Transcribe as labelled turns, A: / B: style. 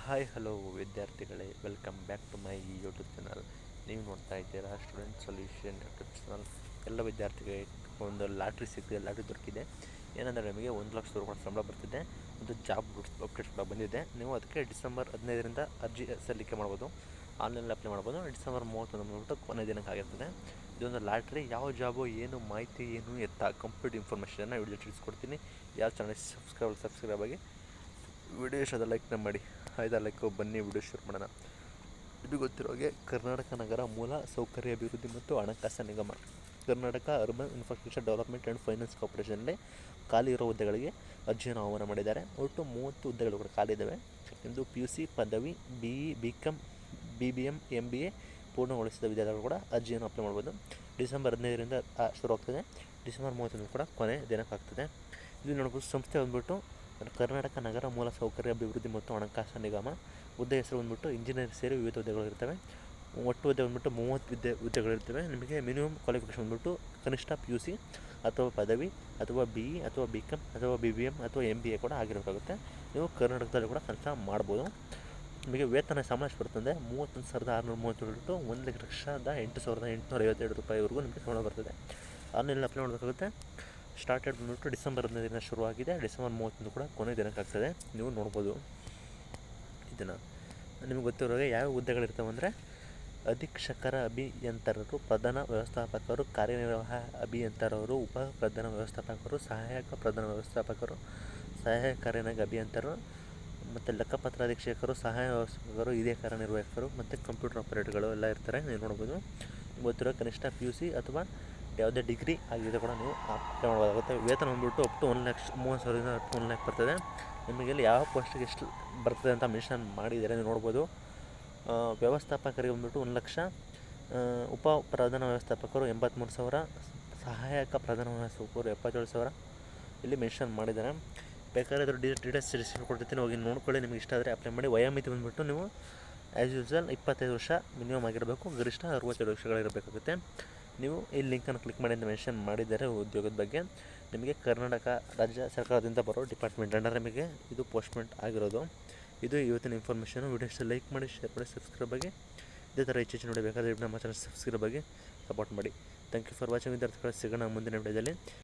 A: hi hello ವಿದ್ಯಾರ್ಥಿಗಳೇ welcome back to my YouTube channel ನೀವು ನೋಡ್ತಾ ಇದ್ದೀರಾ ಸ್ಟೂಡೆಂಟ್ ಸೊಲ್ಯೂಷನ್ ಯೂಟ್ಯೂಬ್ ಚಾನಲ್ ಎಲ್ಲ ವಿದ್ಯಾರ್ಥಿಗಳಿಗೆ ಒಂದು ಲಾಟ್ರಿ ಸಿಕ್ಕಿದೆ ಲಾಟ್ರಿ ದೊರಕಿದೆ ಏನಂದರೆ ನಿಮಗೆ ಒಂದು ಲಕ್ಷ ರೂಪಾಯಿ ಸಂಬಳ ಬರ್ತಿದೆ ಒಂದು ಜಾಬ್ ಅಪ್ಡೇಟ್ ಕೂಡ ಬಂದಿದೆ ನೀವು ಅದಕ್ಕೆ ಡಿಸೆಂಬರ್ ಹದಿನೈದರಿಂದ ಅರ್ಜಿ ಸಲ್ಲಿಕೆ ಮಾಡ್ಬೋದು ಆನ್ಲೈನಲ್ಲಿ ಅಪ್ಲೈ ಮಾಡ್ಬೋದು ಡಿಸೆಂಬರ್ ಮೂವತ್ತೊಂದು ಬಂದ್ಬಿಟ್ಟು ಕೊನೆ ದಿನಕ್ಕೆ ಆಗಿರ್ತದೆ ಇದೊಂದು ಲಾಟ್ರಿ ಯಾವ ಜಾಬು ಏನು ಮಾಹಿತಿ ಏನು ಎತ್ತ ಕಂಪ್ಲೀಟ್ ಇನ್ಫಾರ್ಮೇಷನ್ನ ವಿಡಿಯೋ ತಿಳಿಸ್ಕೊಡ್ತೀನಿ ಯಾವ ಚಾನಲ್ ಸಬ್ಸ್ಕ್ರೈಬ್ ಸಬ್ಸ್ಕ್ರೈಬ್ ಆಗಿ ವಿಡಿಯೋ ಇಷ್ಟದ ಲೈಕ್ನ ಮಾಡಿ ಆಯ್ತಾ ಲೈಕ್ ಬನ್ನಿ ವಿಡಿಯೋ ಶುರು ಮಾಡೋಣ ಇದು ಗೊತ್ತಿರೋ ಹಾಗೆ ಕರ್ನಾಟಕ ನಗರ ಮೂಲ ಸೌಕರ್ಯ ಅಭಿವೃದ್ಧಿ ಮತ್ತು ಹಣಕಾಸು ನಿಗಮ Karnataka urban infrastructure development and finance ಕಾರ್ಪೊರೇಷನಲ್ಲಿ ಖಾಲಿ ಇರೋ ಹುದ್ದೆಗಳಿಗೆ ಅರ್ಜಿಯನ್ನು ಆಹ್ವಾನ ಮಾಡಿದ್ದಾರೆ ಒಟ್ಟು ಮೂವತ್ತು ಹುದ್ದೆಗಳು ಕೂಡ ಖಾಲಿ ಇದ್ದಾವೆ ನಿಮ್ಮದು ಪಿ ಯು ಸಿ ಪದವಿ B E B com B B M M B A ಪೂರ್ಣಗೊಳಿಸಿದ ವಿದ್ಯಾರ್ಥಿಗಳು ಕೂಡ ಅರ್ಜಿಯನ್ನು ಅಪ್ಲೈ ಮಾಡ್ಬೋದು ಡಿಸೆಂಬರ್ ಹದಿನೈದರಿಂದ ಆ, ಶುರು ಆಗ್ತದೆ ಡಿಸೆಂಬರ್ ಮೂವತ್ತೊಂದು ಕೂಡ ಕೊನೆ ದಿನಕ್ಕಾಗ್ತದೆ ಇದು ನೋಡ್ಬೋದು ಸಂಸ್ಥೆ ಬಂದ್ಬಿಟ್ಟು ಕರ್ನಾಟಕ ನಗರ ಮೂಲ ಸೌಕರ್ಯ ಅಭಿವೃದ್ಧಿ ಮತ್ತು ಹಣಕಾಸು ನಿಗಮ ಹುದ್ದೆ ಹೆಸರು ಬಂದ್ಬಿಟ್ಟು ಇಂಜಿನಿಯರ್ ಸೇರಿ ವಿವಿಧ ಹುದ್ದೆಗಳು ಇರ್ತವೆ ಒಟ್ಟು ಹುದ್ದೆ ಬಂದ್ಬಿಟ್ಟು ಮೂವತ್ತು ಹುದ್ದೆ ಹುದ್ದೆಗಳಿರ್ತವೆ ನಿಮಗೆ ಮಿನಿಮಮ್ ಕ್ವಾಲಿಫಿಕೇಷನ್ ಬಂದ್ಬಿಟ್ಟು ಕನಿಷ್ಠ ಪಿ ಯು ಸಿ ಅಥವಾ ಪದವಿ ಅಥವಾ ಬಿ ಇ ಅಥವಾ ಬಿ ಕಮ್ ಅಥವಾ ಬಿ ಬಿ ಎಮ್ ಅಥವಾ ಎಮ್ ಬಿ ಎ ಕೂಡ ಆಗಿರಬೇಕಾಗುತ್ತೆ ನೀವು ಕರ್ನಾಟಕದಲ್ಲಿ ಕೂಡ ಕೆಲಸ ಮಾಡ್ಬೋದು ನಿಮಗೆ ವೇತನ ಸಂಬಳ ಎಷ್ಟು ಬರ್ತದೆ ಮೂವತ್ತೊಂದು ಸಾವಿರದ ಆರುನೂರ ಮೂವತ್ತೇಳು ಟು ಒಂದು ಲಕ್ಷದ ಎಂಟು ಸಾವಿರದ ಎಂಟುನೂರ ಐವತ್ತೆರಡು ರೂಪಾಯಿವರೆಗೂ ನಿಮಗೆ ಸಂಬಳ ಬರ್ತದೆ ಆನ್ಲೈನ್ ಅಪ್ಲೈ ಮಾಡಬೇಕಾಗುತ್ತೆ ಸ್ಟಾರ್ಟ್ ಡೇಟ್ ಬಂದ್ಬಿಟ್ಟು ಡಿಸೆಂಬರ್ ಹದಿನೈದರಿಂದ ಶುರುವಾಗಿದೆ ಡಿಸೆಂಬರ್ ಮೂವತ್ತೊಂದು ಕೂಡ ಕೊನೆ ದಿನಕ್ಕಾಗ್ತದೆ ನೀವು ನೋಡ್ಬೋದು ಇದನ್ನು ನಿಮಗೆ ಗೊತ್ತಿರೋ ಹಾಗೆ ಯಾವ ಹುದ್ದೆಗಳಿರ್ತವೆ ಅಂದರೆ ಅಧೀಕ್ಷಕರ ಅಭಿಯಂತರರು ಪ್ರಧಾನ ವ್ಯವಸ್ಥಾಪಕರು ಕಾರ್ಯನಿರ್ವಾಹ ಅಭಿಯಂತರರು ಉಪ ಪ್ರಧಾನ ವ್ಯವಸ್ಥಾಪಕರು ಸಹಾಯಕ ಪ್ರಧಾನ ವ್ಯವಸ್ಥಾಪಕರು ಸಹಾಯಕ ಕಾರ್ಯನಿರ್ವಾಹಕ ಅಭಿಯಂತರರು ಮತ್ತು ಲೆಕ್ಕಪತ್ರ ಅಧೀಕ್ಷಕರು ಸಹಾಯ ವ್ಯವಸ್ಥಾಪಕರು ಹಿರಿಯ ಕಾರ್ಯನಿರ್ವಾಹಕರು ಮತ್ತು ಕಂಪ್ಯೂಟರ್ ಆಪರೇಟರ್ಗಳು ಎಲ್ಲ ಇರ್ತಾರೆ ನೀವು ನೋಡ್ಬೋದು ಗೊತ್ತಿರೋ ಕನಿಷ್ಠ ಪಿ ಯು ಸಿ ಅಥವಾ ಯಾವುದೇ ಡಿಗ್ರಿ ಆಗಿದೆ ಕೂಡ ನೀವು ಅಪ್ಲೈ ಮಾಡ್ಬೋದಾಗುತ್ತೆ ವೇತನ ಬಂದ್ಬಿಟ್ಟು ಅಪ್ ಟು ಒಂದು ಲಕ್ಷ ಮೂವತ್ತು ಸಾವಿರದಿಂದ ಅಪ್ ಟು ಒಂದು ಲ್ಯಾಕ್ ಬರ್ತದೆ ನಿಮಗೆ ಇಲ್ಲಿ ಯಾವ ಪೋಸ್ಟಿಗೆ ಎಷ್ಟು ಬರ್ತದೆ ಅಂತ ಮೆನ್ಷನ್ ಮಾಡಿದ್ದಾರೆ ನೀವು ನೋಡ್ಬೋದು ಆ, ವ್ಯವಸ್ಥಾಪಕರಿಗೆ ಬಂದ್ಬಿಟ್ಟು ಒಂದು ಲಕ್ಷ ಆ, ಉಪ ಪ್ರಧಾನ ವ್ಯವಸ್ಥಾಪಕರು ಎಂಬತ್ತ್ಮೂರು ಸಾವಿರ ಸಹಾಯಕ ಪ್ರಧಾನ ವ್ಯವಸ್ಥಾಪಕರು ಎಪ್ಪತ್ತೇಳು ಸಾವಿರ ಇಲ್ಲಿ ಮೆನ್ಷನ್ ಮಾಡಿದ್ದಾರೆ ಬೇಕಾದ್ರೆ ಅದ್ರ ಡಿ ಡೀಟೇಲ್ಸ್ ತಿಳಿಸಿ ಕೊಟ್ಟಿರ್ತೀನಿ ಹೋಗಿ ನೋಡ್ಕೊಳ್ಳಿ ನಿಮಗೆ ಇಷ್ಟ ಆದರೆ ಅಪ್ಲೈ ಮಾಡಿ ವಯೋಮಿತಿ ಬಂದುಬಿಟ್ಟು ನೀವು ಆ್ಯಸ್ ಯೂಸ್ವಲ್ ಇಪ್ಪತ್ತೈದು ವರ್ಷ ಮಿನಿಮಮ್ ಆಗಿರಬೇಕು ಗರಿಷ್ಠ ಅರವತ್ತೇಳು ವರ್ಷಗಳಿರಬೇಕಾಗುತ್ತೆ ನೀವು ಈ ಲಿಂಕನ್ನು ಕ್ಲಿಕ್ ಮಾಡಿ ಅಂತ ಮೆನ್ಷನ್ ಮಾಡಿದ್ದಾರೆ ಉದ್ಯೋಗದ ಬಗ್ಗೆ ನಿಮಗೆ ಕರ್ನಾಟಕ ರಾಜ್ಯ ಸರ್ಕಾರದಿಂದ ಬರೋ ಡಿಪಾರ್ಟ್ಮೆಂಟ್ ಅಂಡರ್ ನಿಮಗೆ ಇದು ಪೋಸ್ಟ್ಮೆಂಟ್ ಆಗಿರೋದು ಇದು ಇವತ್ತಿನ ಇನ್ಫಾರ್ಮೇಷನು ವಿಡಿಯೋ ಇಷ್ಟ ಲೈಕ್ ಮಾಡಿ ಶೇರ್ ಮಾಡಿ ಸಬ್ಸ್ಕ್ರೈಬ್ ಆಗಿ ಇದೇ ಥರ ಹೆಚ್ಚು ಹೆಚ್ಚು ನೋಡಬೇಕಾದ್ರೆ ನಮ್ಮ ಚಾನಲ್ ಸಬ್ಸ್ಕ್ರೈಬ್ ಆಗಿ ಸಪೋರ್ಟ್ ಮಾಡಿ ಥ್ಯಾಂಕ್ ಯು ಫಾರ್ ವಾಚಿಂಗ್ ವಿದ್ಯಾರ್ಥಿಗಳು ಸಿಗೋಣ ಮುಂದಿನ ವಿಡಿಯೋದಲ್ಲಿ